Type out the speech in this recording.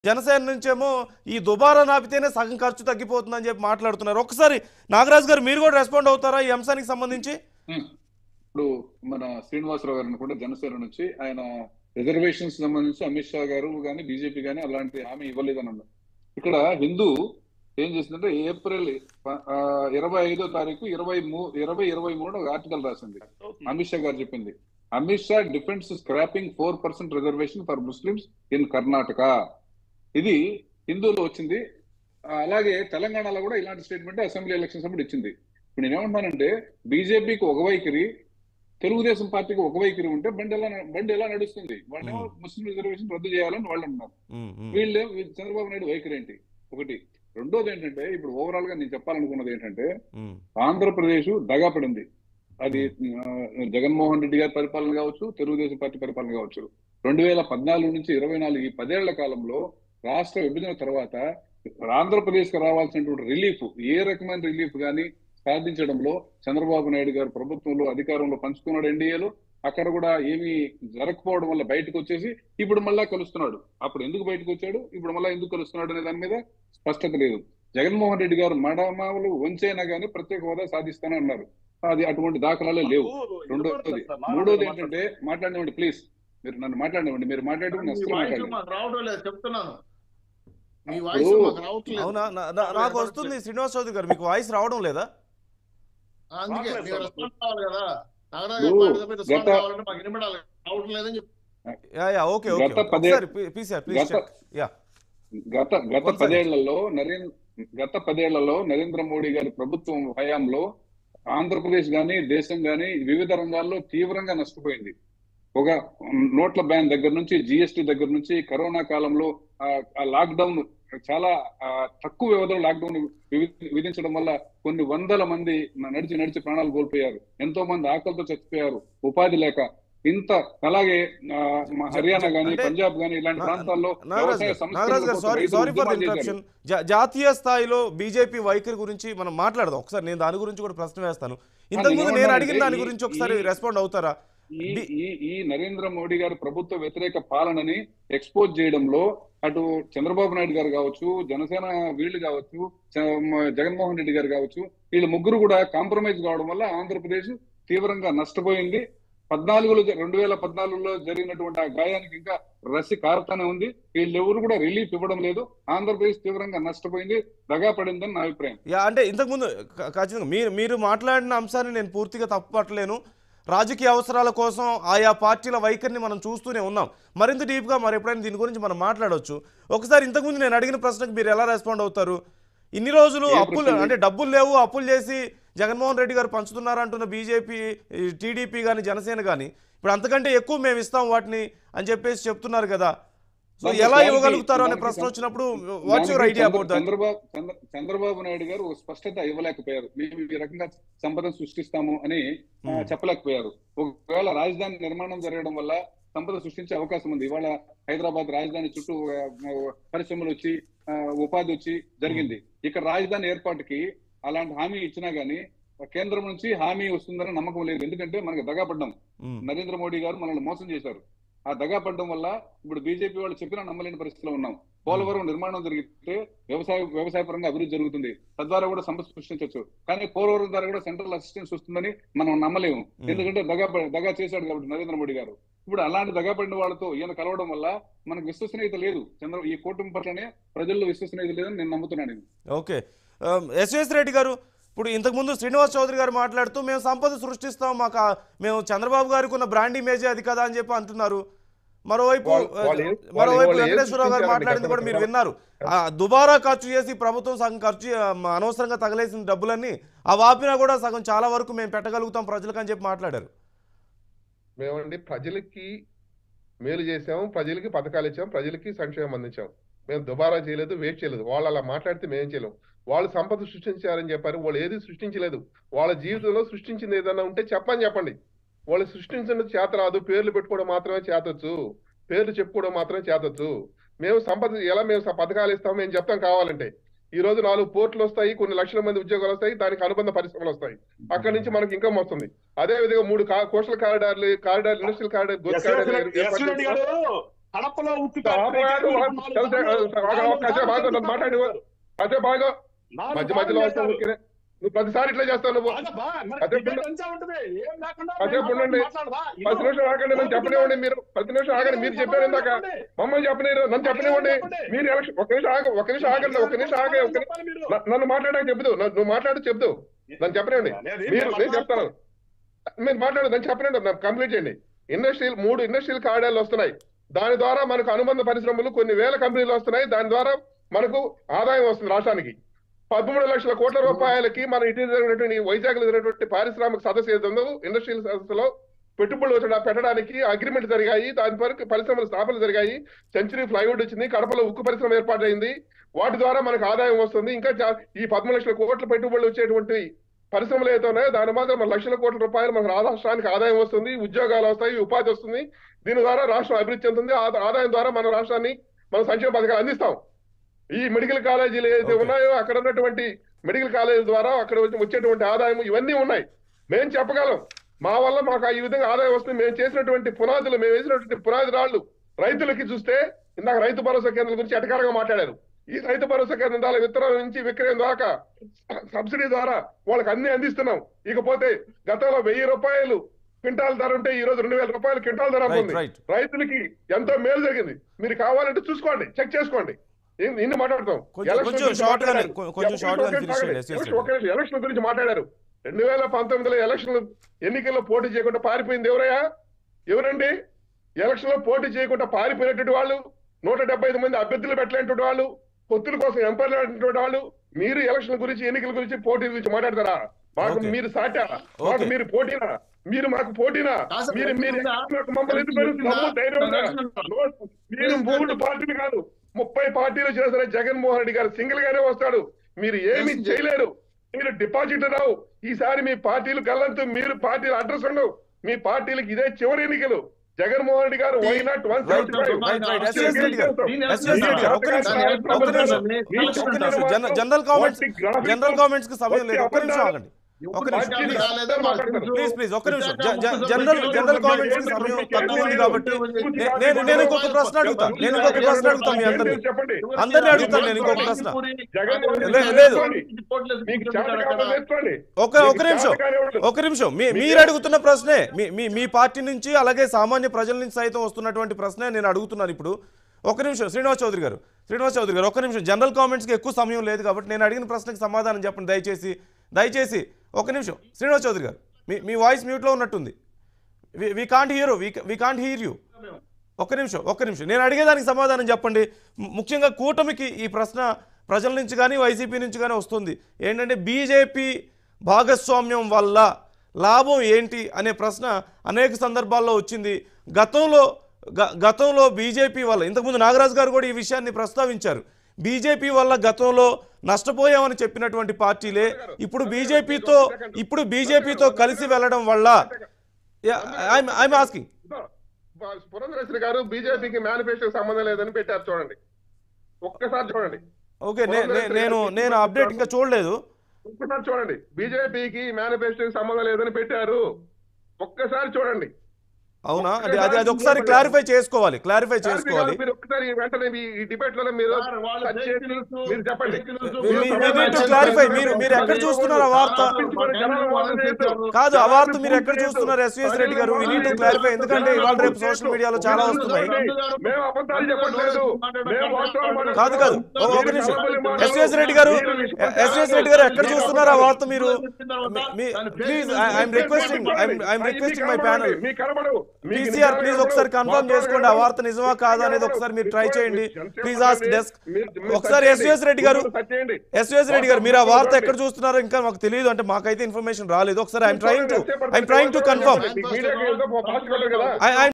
జనసేన నుంచేమో ఈ దుబారా నాపితేనే సగం ఖర్చు తగ్గిపోతుందని చెప్పి మాట్లాడుతున్నారు ఒకసారి నాగరాజు గారు మీరు కూడా రెస్పాండ్ అవుతారా ఈ అంశానికి సంబంధించి ఉమ్. ఇప్పుడు మన శ్రీనివాసరావు గారు అనుకుంటే జనసేన నుంచి ఆయన రిజర్వేషన్స్ సంబంధించి అమిత్ షా గారు కానీ బీజేపీ కానీ అలాంటి హామీ ఇవ్వలేదని అన్నారు ఇక్కడ హిందూ ఏం చేసిందంటే ఏప్రిల్ ఆ, ఇరవై ఐదో తారీఖు ఇరవై మూ ఇరవై ఇరవై మూడు ఒక ఆర్టికల్ రాసింది అమిత్ షా గారు చెప్పింది Amit Shah defence scrapping four percent reservation for Muslims in Karnataka ఇది హిందూలో వచ్చింది ఆ, అలాగే తెలంగాణలో కూడా ఇలాంటి స్టేట్మెంట్ అసెంబ్లీ ఎలక్షన్స్ అప్పుడు ఇచ్చింది ఇప్పుడు నేను ఏమంటున్నానంటే బీజేపీకి ఒక వైఖరి తెలుగుదేశం పార్టీకి ఒక వైఖరి ఉంటే బండి ఎలా బండి ఎలా నడుస్తుంది వాళ్ళేమో ముస్లిం రిజర్వేషన్ రద్దు చేయాలని వాళ్ళు అంటున్నారు ఉమ్, ఉమ్, వీళ్ళే చంద్రబాబు నాయుడు వైఖరి ఏంటి ఒకటి రెండోది ఏంటంటే ఇప్పుడు ఓవరాల్ గా నేను చెప్పాలనుకున్నది ఏంటంటే ఉమ్, ఆంధ్రప్రదేశ్ దగాపడింది అది ఆ, జగన్మోహన్ రెడ్డి గారి పరిపాలన కావచ్చు తెలుగుదేశం పార్టీ పరిపాలన కావచ్చు రెండు వేల పద్నాలుగు నుంచి ఇరవై నాలుగు ఈ పదేళ్ల కాలంలో రాష్ట్ర విభజన తర్వాత ఆంధ్రప్రదేశ్ కు రావాల్సినటువంటి రిలీఫ్ ఏ రకమైన రిలీఫ్ కానీ సాధించడంలో చంద్రబాబు నాయుడు గారు ప్రభుత్వంలో అధికారంలో పంచుకున్నాడు ఎన్డీఏలో అక్కడ కూడా ఏమీ జరగకపోవడం వల్ల బయటకు వచ్చేసి ఇప్పుడు మళ్ళా కలుస్తున్నాడు అప్పుడు ఎందుకు బయటకు వచ్చాడు ఇప్పుడు మళ్ళా ఎందుకు కలుస్తున్నాడు అనే దాని మీద స్పష్టత లేదు జగన్మోహన్ రెడ్డి గారు మడమావులు వంచైనా గానీ ప్రత్యేక హోదా సాధిస్తానన్నారు అది అటువంటి దాఖలాలే లేవు రెండోది మూడోది ఏంటంటే మాట్లాడినవ్వండి ప్లీజ్ మీరు నన్ను మాట్లాడినవ్వండి మీరు మాట్లాడి మీ అసలు వాయిస్ మాట్లాడండి మాకు రావడం లేదు చెప్తున్నాను మీ వాయిస్ ఇప్పుడు- మాకు రావట్లేదు అవునా నా- నా- నాకు వస్తుంది శ్రీనివాస్ చౌదరి గారు మీకు వాయిస్ రావడం లేదా అందుకే రావట్లేదు మీరు సార్. రెస్పాండ్ కావాలి కదా నాగరాజు ఇప్పుడు గారి మాట మీద రెస్పాండ్ గత- కావాలంటే మాకు వినపడాలి రావడం లేదని చెప్పి యా యా ఓకే ఓకే గత పదే- ఒకసారి ప్లీజ్ సార్ ప్లీజ్ గత చెక్ యా గత గత కొనసాగించు. పదేళ్లలో నరేంద్ర గత పదేళ్లలో నరేంద్ర మోడీ గారి ప్రభుత్వం హయాంలో ఆంధ్రప్రదేశ్ గాని దేశం గాని వివిధ రంగాల్లో తీవ్రంగా నష్టపోయింది ఒక నోట్ల బ్యాన్ దగ్గర నుంచి జిఎస్టి దగ్గర నుంచి కరోనా కాలంలో లాక్ డౌన్ చాలా ఆ, తక్కువ వ్యవధిలో లాక్ డౌన్ విధించడం వల్ల కొన్ని వందల మంది నడిచి నడిచి ప్రాణాలు కోల్పోయారు ఎంతో మంది ఆకలితో చచ్చిపోయారు ఉపాధి లేక ఇంత అలాగే ఆ, మా హర్యానా గాని అంటే- పంజాబ్ గాని ఇలాంటి నా- ప్రాంతాల్లో నాగరాజ్ వ్యవసాయ గారు నాగరాజ్ గారు సంస్కరణల సారీ కోసం సారీ ఫర్ ది రైతులు ఉద్యమాలు ఇంటరప్షన్ జాతీయ స్థాయిలో బీజేపీ వైఖరి గురించి మనం మాట్లాడదాం ఒకసారి నేను దాని గురించి కూడా ప్రశ్న వేస్తాను ఇంతకుముందు నేను ఏమన్నానంటే అడిగిన దాని ఈ- గురించి ఒకసారి ఈ- రెస్పాండ్ అవుతారా ఈ బి- ఈ ఈ నరేంద్ర మోడీ గారి ప్రభుత్వ వ్యతిరేక పాలనని ఎక్స్పోజ్ చేయడంలో అటు చంద్రబాబు నాయుడు గారు కావచ్చు జనసేన వీళ్ళు కావచ్చు చ- మ- జగన్మోహన్ రెడ్డి గారు కావచ్చు వీళ్ళు ముగ్గురు కూడా కాంప్రమైజ్ కావడం వల్ల ఆంధ్రప్రదేశ్ తీవ్రంగా నష్టపోయింది పద్నాలుగులో జ- రెండు వేల పద్నాలుగులో జరిగినటువంటి ఆ గాయానికి ఇంకా రసి కారుతానే ఉంది వీళ్ళెవరు కూడా రిలీఫ్ ఇవ్వడం లేదు ఆంధ్రప్రదేశ్ తీవ్రంగా నష్టపోయింది దగా పడిందని నా అభిప్రాయం యా అంటే ఇంతకుముందు ఖ- ఖచ్చితంగా మీరు మీరు మాట్లాడిన అంశాన్ని నేను పూర్తిగా తప్పుపట్టలేను రాజకీయ అవసరాల కోసం ఆయా పార్టీల వైఖరిని మనం చూస్తూనే ఉన్నాం మరింత డీప్గా మరి ఎప్పుడైనా దీని గురించి మనం మాట్లాడవచ్చు ఒకసారి ఇంతకుముందు నేను అడిగిన ప్రశ్నకు మీరు ఎలా రెస్పాండ్ అవుతారు ఇన్ని రోజులు ఏ అప్పులు ప్రశ్న? అంటే డబ్బులు లేవు అప్పులు చేసి జగన్మోహన్ రెడ్డి గారు పంచుతున్నారు అంటున్న బీజేపీ టీడీపీ కానీ జనసేన కానీ ఇప్పుడు అంతకంటే ఎక్కువ మేము ఇస్తాం వాటిని అని చెప్పేసి చెప్తున్నారు కదా సో దానికి ఎలా clarity- ఇవ్వగలుగుతారు అనే దానికి ప్రశ్న సం- వచ్చినప్పుడు వాట్స్ యువర్ దానికి ఐడియా చంద్ర- అబౌట్ దట్ చంద్రబాబు చంద్ర- చంద్రబాబు నాయుడు గారు ఒక స్పష్టత ఇవ్వలేకపోయారు మేము ఈ రకంగా సంపద సృష్టిస్తాము అని ఆ, Hmm. చెప్పలేకపోయారు ఒకవేళ రాజధాని నిర్మాణం జరగడం వల్ల సంపద సృష్టించే అవకాశం ఉంది ఇవాళ హైదరాబాద్ రాజధాని చుట్టూ ఆ, ఆ, పరిశ్రమలు వచ్చి ఆ, ఉపాధి వచ్చి జరిగింది ఇక్కడ రాజధాని ఏర్పాటుకి అలాంటి హామీ ఇచ్చినా గానీ కేంద్రం నుంచి హామీ వస్తుందని నమ్మకం లేదు ఎందుకంటే మనకు దగాపడ్డాం నరేంద్ర మోడీ గారు మనల్ని మోసం చేశారు ఆ దగా పడడం వల్ల ఇప్పుడు బీజేపీ వాళ్ళు చెప్పినా నమ్మలేని పరిస్థితిలో ఉన్నాం పోలవరం నిర్మాణం జరిగితే వ్యవసాయ వ్యవసాయ పరంగా అభివృద్ధి జరుగుతుంది తద్వారా కూడా సంపద సృష్టించవచ్చు కానీ పోలవరం ద్వారా కూడా సెంట్రల్ అసిస్టెన్స్ వస్తుందని మనం నమ్మలేము ఎందుకంటే దగా ప- దగా చేశాడు కాబట్టి నరేంద్ర మోడీ గారు ఇప్పుడు అలాంటి దగా పడిన వాళ్ళతో ఈయన కలవడం వల్ల మనకు విశ్వసనీయత లేదు చంద్ర ఈ కూటమి పట్లనే ప్రజల్లో విశ్వసనీయత లేదని నేను నమ్ముతున్నాను ఇది. ఓకే ఎస్ఎస్ రెడ్డి గారు ఇప్పుడు ఇంతకుముందు శ్రీనివాస్ చౌదరి గారు మాట్లాడుతూ మేము సంపద సృష్టిస్తాం మాకు ఆ- మేము చంద్రబాబు గారికి ఉన్న బ్రాండ్ ఇమేజే అది కదా అని చెప్పి అంటున్నారు మరోవైపు వాళ్ళు- వాళ్ళు ఏం- మరోవైపు వాళ్ళు ఏం వెంకటేశ్వరరావు గారు సృష్టించారండి మాట్లాడింది కూడా మీరు గతంలో? విన్నారు ఆ, దుబారా ఖర్చు చేసి ప్రభుత్వం సగం ఖర్చు ఆ, అనవసరంగా తగలేసిన డబ్బులన్నీ ఆ వాపినా కూడా సగం చాలా వరకు మేము పెట్టగలుగుతాం ప్రజలకు అని చెప్పి మాట్లాడారు మేమండి ప్రజలకి మేలు చేసాము ప్రజలకి పథకాలు ఇచ్చాం ప్రజలకి సంక్షేమం అందించాం మేము దుబారా చేయలేదు వేస్ట్ చేయలేదు వాళ్ళు అలా మాట్లాడితే మేం చేయలేం వాళ్ళు సంపద సృష్టించారని చెప్పారు వాళ్ళు ఏది సృష్టించలేదు వాళ్ళ జీవితంలో సృష్టించింది ఏదైనా ఉంటే చెప్పని చెప్పండి వాళ్ళు సృష్టించిన చేత రాదు పేర్లు పెట్టుకోవడం మాత్రమే చేతొచ్చు పేర్లు చెప్పుకోవడం మాత్రమే చేతొచ్చు మేము సంపద ఎలా మేము స- పథకాలు ఇస్తాం మేము చెప్తాం కావాలంటే ఈ రోజు నాలుగు పోర్టులు వస్తాయి కొన్ని లక్షల మంది ఉద్యోగాలు వస్తాయి దానికి అనుబంధ పరిశ్రమలు వస్తాయి అక్కడి నుంచి మనకి ఇన్కమ్ వస్తుంది అదే విధంగా మూడు కా- కోస్టల్ కారిడార్లు కారిడార్ ఇండస్ట్రియల్ కారిడార్ గొప్ప ఎస్ రెడ్డి గారు కడపలో ఉక్కు ఆపు, ఆగు, ఆగు. చల్, చల్, చల్, ఆగు, ఆగు, కాసేపు ఆగు, నన్ను మాట్లాడి కాసేపు ఆగు. నాలుగు మధ్య మధ్యలో సార్లు వస్తావు చేశారు. నువ్వు ప్రతిసారి ఇట్లా చేస్తావు నువ్వు ఆగబ్బా, మరి కాసేపు debate అంతా ఉంటుంది. ఏం లేకుండా కాసేపు మేము ఉండండి. మాట్లాడదా? పది నిమిషాలు ఆగండి నన్ను చెప్పనివ్వండి మీరు పది నిమిషాలు ఆగండి మీరు చెప్పారు ఇందాక మమ్మల్ని చెప్పలేరు నన్ను చెప్పనివ్వండి మీరు ఎలక్షన్ ఒక నిమిషం ఆగ ఒక నిమిషం ఆగండి ఒక నిమిషం ఆగే ఒక నిమిషం చెప్పాలి మీరు. న- నన్ను మాట్లాడాక చెబుదు నువ్వు మాట్లాడి చెబుదు నన్ను చెప్పనండి లేదు, మీరు నేను చెప్తాను మీరు మాట్లాడు నన్ను చెప్పనండి నన్ను కంప్లీట్ చేయండి ఇండస్ట్రియల్ మూడు ఇండస్ట్రియల్ కార్యాలు వస్తున్నాయి దాని ద్వారా మనకు అనుబంధ పరిశ్రమలు కొన్ని వేల కంపెనీలు వస్తున్నాయి దాని ద్వారా మనకు ఆదాయం వస్తుంది రాష్ట్రానికి పదమూడు లక్షల కోట్ల రూపాయలకి మన ఇటీవల జరిగినటువంటి వైజాగ్ లో జరిగినటువంటి పారిశ్రామిక సదస్సు ఏదో ఉందో ఇండస్ట్రియల్ సదస్సులో పెట్టుబడులు వచ్చి పెట్టడానికి అగ్రిమెంట్ జరిగాయి దాని వరకు పరిశ్రమల స్థాపనలు జరిగాయి సెంచరీ ఫ్లైవుడ్ వచ్చింది కడపలో ఉక్కు పరిశ్రమ ఏర్పాటైంది వాటి ద్వారా మనకు ఆదాయం వస్తుంది ఇంకా చా- ఈ పదమూడు లక్షల కోట్ల పెట్టుబడులు వచ్చేటువంటి పరిశ్రమలు ఏదైతే ఉన్నాయో దాని మాత్రం మన లక్షల కోట్ల రూపాయలు మన రాష్ట్రానికి ఆదాయం వస్తుంది ఉద్యోగాలు వస్తాయి ఉపాధి వస్తుంది దీని ద్వారా రాష్ట్రం అభివృద్ధి చెందుతుంది ఆ- ఆదాయం ద్వారా మన రాష్ట్రాన్ని మన సంక్షేమ పథకాలు అందిస్తాం ఈ మెడికల్ కాలేజీలు ఏదైతే Okay. ఉన్నాయో అక్కడ ఉన్నటువంటి మెడికల్ కాలేజీల ద్వారా అక్కడ వచ్చి- వచ్చేటువంటి ఆదాయం ఇవన్నీ ఉన్నాయి మేము చెప్పగలం మా వల్ల మాకు ఈ విధంగా ఆదాయం వస్తుంది మేము చేసినటువంటి పునాదులు మేము వేసినటువంటి పునాది రాళ్ళు రైతులకి చూస్తే ఇందాక రైతు భరోసా కేంద్రాల గురించి ఎటకారంగా మాట్లాడారు ఈ రైతు భరోసా కేంద్రాల విత్తనం నుంచి విక్రయం దాకా సబ్సిడీ ద్వారా వాళ్ళకి అన్ని అందిస్తున్నాం ఇకపోతే గతంలో వెయ్యి రూపాయలు క్వింటాల్ ధర ఉంటే ఈ రోజు రెండు వేల రూపాయలు క్వింటాల్ ధర రైట్ ఉంది రైట్ రైతులకి ఎంతో మేలు జరిగింది మీరు కావాలంటే చూసుకోండి చెక్ చేసుకోండి ఇన్ని- ఇన్ని మాట్లాడతాం కొంచెం- ఎలక్షన్ కొంచెం గురించి షార్ట్ గానే- మాట్లాడారు. కొ- కొంచెం ఎలక్షన్ షార్ట్ గానే గురించి finish చేయండి, మాట్లాడారు. ఎస్, ఎస్, ఎలక్షన్- ఒక నిమిషం, ఎలక్షన్ గురించి మాట్లాడారు రెండు వేల పంతొమ్మిదిలో ఎలక్షన్ ఎన్నికల్లో పోటీ చేయకుండా పారిపోయింది ఎవరయ్యా ఎవరండి ఎలక్షన్ లో పోటీ చేయకుండా పారిపోయినటువంటి వాళ్ళు నూట డెబ్బై ఐదు మంది అభ్యర్థులు పెట్టలేనటువంటి వాళ్ళు పొత్తుల కోసం ఎంపర్లేనటువంటి వాళ్ళు మీరు ఎలక్షన్ గురించి ఎన్నికల గురించి పోటీ గురించి మాట్లాడతారా మాకు Okay. మీరు సాటా మాకు Okay. మీరు పోటీనా మీరు మాకు పోటీనా కాదు, మీరు మీరు ఉందా? మాకు మమ్మల్ని ఎందుకు పెరుగుతుంది? దమ్ము, ధైర్యం ఉందా? మీరు మూడు పార్టీలు కాదు ముప్పై పార్టీలు వచ్చినా సరే జగన్మోహన్ రెడ్డి గారు సింగిల్ గానే వస్తాడు మీరు ఏమి Yes, చేయలేరు మీరు డిపాజిట్ రావు ఈసారి మీ పార్టీలు కల్లంతు మీరు పార్టీలు అడ్రస్ ఉండవు మీ పార్టీలకు ఇదే చివరి ఎన్నికలు Jaganmohan Reddy garu why not one right right right right yes yes Reddy garu yes yes Reddy గారు ఒక్క నిమిషం ఒక్క నిమిషం ఒక్క నిమిషం జన- జనరల్ కామెంట్స్ జనరల్ కామెంట్స్ కి సమయం లేదు ఒక్క నిమిషం ఆగండి ఒక్క నిమిషం ప్లీజ్ ప్లీజ్ ఒక్క నిమిషం జ- జ- జనరల్ జనరల్ కామెంట్స్ కి సమయం తక్కువ ఉంది కాబట్టి నే- నేను నేను ఇంకొక ప్రశ్న అడుగుతా నేను ఇంకొక ప్రశ్న అడుగుతా మీ అందరినీ చెప్పండి అందరినీ అడుగుతాను నేను ఇంకొక ప్రశ్న జగన్మోహన్ రెడ్డి లేదు, గారు లేదు. నేర్చుకోండి. మీకు చేత కాదు నేర్చుకోండి ఒక ఒక నిమిషం ఒక నిమిషం మీ మీరు అడుగుతున్న ప్రశ్నే మీ మీ మీ పార్టీ నుంచి అలాగే సామాన్య ప్రజల నుంచి సైతం వస్తున్నటువంటి ప్రశ్నే నేను అడుగుతున్నాను ఇప్పుడు ఒక నిమిషం శ్రీనివాస్ చౌదరి గారు శ్రీనివాస్ చౌదరి గారు ఒక నిమిషం జనరల్ కామెంట్స్కి ఎక్కువ సమయం లేదు కాబట్టి నేను అడిగిన ప్రశ్నకి సమాధానం చెప్పండి దయచేసి దయచేసి ఒక నిమిషం శ్రీనివాస్ చౌదరి గారు మీ మీ వాయిస్ మ్యూట్లో ఉన్నట్టుంది we can't hear we can't hear you ఒక్క నిమిషం ఒక్క నిమిషం నేను అడిగేదానికి సమాధానం చెప్పండి ము- ముఖ్యంగా కూటమికి ఈ ప్రశ్న ప్రజల నుంచి కానీ వైసీపీ నుంచి కానీ వస్తుంది ఏంటంటే బీజేపీ భాగస్వామ్యం వల్ల లాభం ఏంటి అనే ప్రశ్న అనేక సందర్భాల్లో వచ్చింది గతంలో గ- గతంలో బీజేపీ వల్ల ఇంతకుముందు నాగరాజు గారు కూడా ఈ విషయాన్ని ప్రస్తావించారు బీజేపీ వల్ల గతంలో నష్టపోయామని చెప్పినటువంటి పార్టీలే ఇప్పుడు బీజేపీతో ఇప్పుడు బీజేపీతో కలిసి వెళ్ళడం వల్ల ఐఎమ్ ఆస్కింగ్ పురంధరేశ్వరి గారు బీజేపీకి మేనిఫెస్టో సంబంధం లేదని పెట్టారు చూడండి ఒక్కసారి చూడండి ఓకే నే- నే- నేను నేను అప్డేట్ ఇంకా చూడలేదు ఒక్కసారి చూడండి బీజేపీకి మేనిఫెస్టోకి సంబంధం లేదని పెట్టారు ఒక్కసారి చూడండి అవునా అది అది అది ఒకసారి క్లారిఫై చేసుకోవాలి క్లారిఫై చేసుకోవాలి మీరు ఒక్కసారి వెంటనే ఈ- ఈ డిబేట్ లో మీరు touch చేసి మీరు చెప్పండి We- we- we need to clarify. మీరు- మీరు ఎక్కడ చూస్తున్నారు ఆ వార్త? కాదు ఆ వార్త మీరు ఎక్కడ చూస్తున్నారు ఎస్వీఎస్ రెడ్డి గారు వీ నీడ్ టు క్లారిఫై ఎందుకంటే ఇవాళ రేపు సోషల్ మీడియాలో చాలా వస్తున్నాయి మేము అబద్ధాలు చెప్పట్లేదు మేము వాస్తవాలు మాట్లాడుతున్నాం. కాదు కాదు ఒక- ఒక నిమిషం ఎస్వీఎస్ రెడ్డి గారు ఎస్వీఎస్ రెడ్డి గారు ఎక్కడ చూస్తున్నారు ఆ వార్త మీరు please I'm requesting I'm requesting my panel మీ కనబడు మీకు పీసీఆర్ నిజంగా ప్లీజ్ కనబడు. ఒకసారి కన్ఫర్మ్ మా చేసుకోండి ఆ కనబడు. వార్త నిజమా కాదా అనేది ఒకసారి మీరు ట్రై చేయండి ప్లీజ్ ఆస్క్ డెస్క్ మీరు- మీరు ఒకసారి search ఎస్వీఎస్ రెడ్డి గారు చేయండి. search చేయండి. ఎస్వీఎస్ రెడ్డి గారు మీరు ఆ వార్త ఎక్కడ చూస్తున్నారో ఇంకా మాకు తెలియదు అంటే మాకైతే ఇన్ఫర్మేషన్ రాలేదు ఒకసారి I'm trying to I'm trying to confirm మీడియాకి ఏదో ఫాస్ట్ కదా ఐ